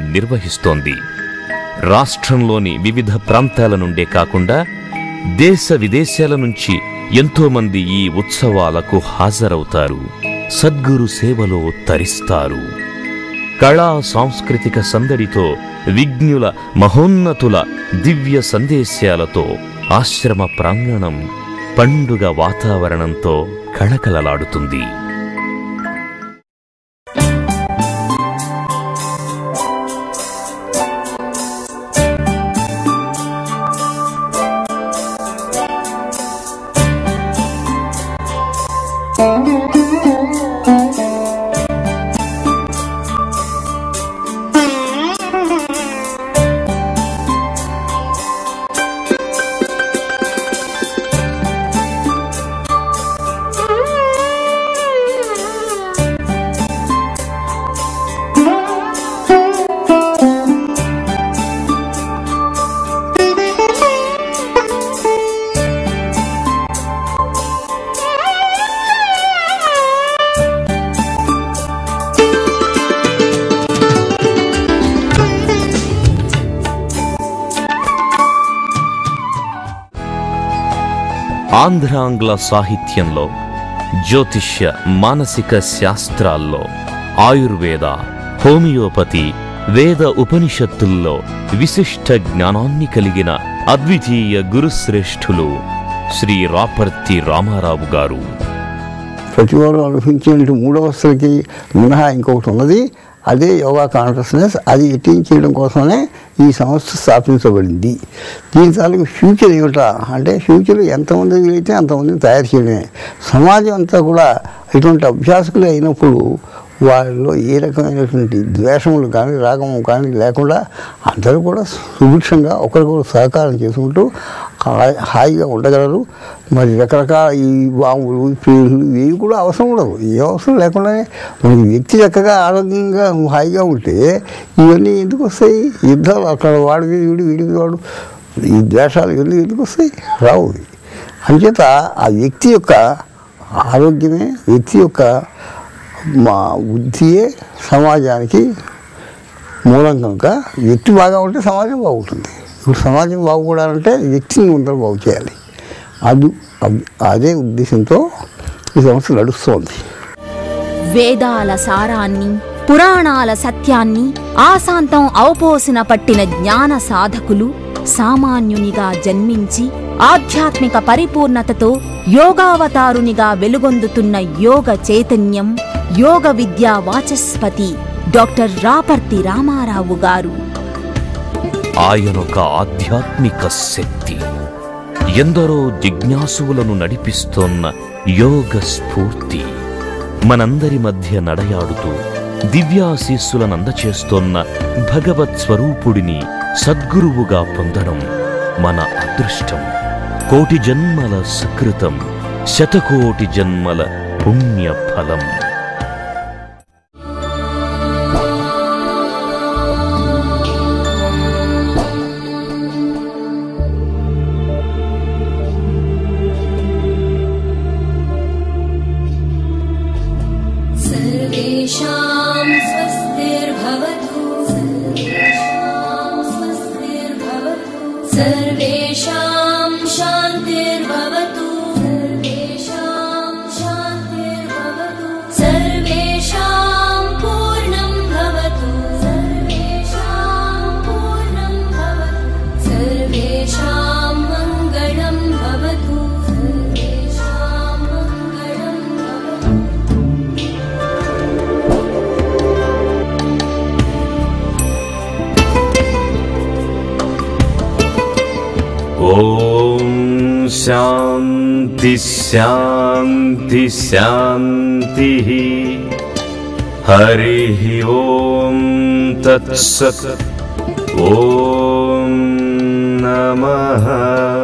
నిర్వహిస్తోంది రాష్ట్రంలోని వివిధ ప్రాంతాల నుండే కాకుండా దేశ విదేశాల నుంచి ఎంతోమంది ఈ ఉత్సవాలకు హాజరవుతారు సద్గురు సేవలో తరిస్తారు కళా సాంస్కృతిక సందడితో విజ్ఞుల మహోన్నతుల దివ్య సందేశాలతో ఆశ్రమ ప్రాంగణం పండుగ వాతావరణంతో కళకళలాడుతుంది ఆంధ్రాంగ్ల సాహిత్యంలో జ్యోతిష్య మానసిక శాస్త్రాల్లో ఆయుర్వేద హోమియోపతి వేద ఉపనిషత్తుల్లో విశిష్ట జ్ఞానాన్ని కలిగిన అద్వితీయ గురుశ్రేష్ఠులు శ్రీ రాపర్తి రామారావు గారు ప్రతివారు అనుభవించినట్టు మూడవస్థలకి మినహా ఇంకొకటి ఉన్నది అదే యోగా కాన్షియస్నెస్ అది ఎట్టింగ్ చేయడం కోసమే ఈ సంస్థ స్థాపించబడింది దీని తాలూకు ఫ్యూచర్ ఏమిటా అంటే ఫ్యూచర్ ఎంతమంది వీలైతే అంతమందిని తయారు చేయడమే సమాజం అంతా కూడా ఇటువంటి అభ్యాసకులు అయినప్పుడు వాళ్ళలో ఏ రకమైనటువంటి ద్వేషములు కానీ రాగము కానీ లేకుండా అందరూ కూడా సుభిక్షంగా ఒకరికొకరు సహకారం చేసుకుంటూ హా- హాయిగా ఉండగలరు మరి రకరకాల ఈ బాంబులు పేర్లు ఇవి కూడా అవసరం ఉండవు ఏ అవసరం లేకుండానే మనకి వ్యక్తి చక్కగా ఆరోగ్యంగా హాయిగా ఉంటే ఇవన్నీ ఎందుకు వస్తాయి యుద్ధాలు అక్కడ వాడి మీద వీడి వీడి మీద వాడు ఈ ద్వేషాలు ఇవన్నీ ఎందుకు వస్తాయి రావు అంచేత ఆ వ్యక్తి యొక్క ఆరోగ్యమే వ్యక్తి యొక్క మా బుద్ధియే సమాజానికి మూలం కనుక వ్యక్తి బాగా ఉంటే సమాజం బాగుంటుంది ఇప్పుడు సమాజం బాగుపడాలంటే వ్యక్తిని ముందర బాగు చేయాలి అది అబ్- అదే ఉద్దేశంతో ఈ సంస్థ నడుస్తోంది వేదాల సారాన్ని పురాణాల సత్యాన్ని ఆశాంతం అవపోసిన పట్టిన జ్ఞాన సాధకులు సామాన్యునిగా జన్మించి ఆధ్యాత్మిక పరిపూర్ణతతో యోగావతారునిగా వెలుగొందుతున్న యోగ చైతన్యం యోగ విద్యా వాచస్పతి డాక్టర్ రాపర్తి రామారావు గారు ఆయనొక ఆధ్యాత్మిక శక్తి ఎందరో జిజ్ఞాసువులను నడిపిస్తోన్న యోగ స్ఫూర్తి మనందరి మధ్య నడయాడుతూ దివ్యాశీస్సులను అందచేస్తోన్న భగవత్ స్వరూపుడిని సద్గురువుగా పొందడం మన అదృష్టం కోటి జన్మల సుకృతం శతకోటి జన్మల పుణ్య ఫలం सर्वेषां स्वस्तिर्भवतु सर्वेषां स्वस्तिर्भवतु सर्वेषां शान्तिर्भवतु सर्वेषां शान्तिर्भवतु सर्वेषां पूर्णं भवतु सर्वेषां पूर्णं भवतु सर्वेषां मङ्गलं भवतु सर्वेषां मङ्गलं भवतु ఓం శాంతి శాంతి శాంతి హరి ఓం తత్సత్ ఓం నమః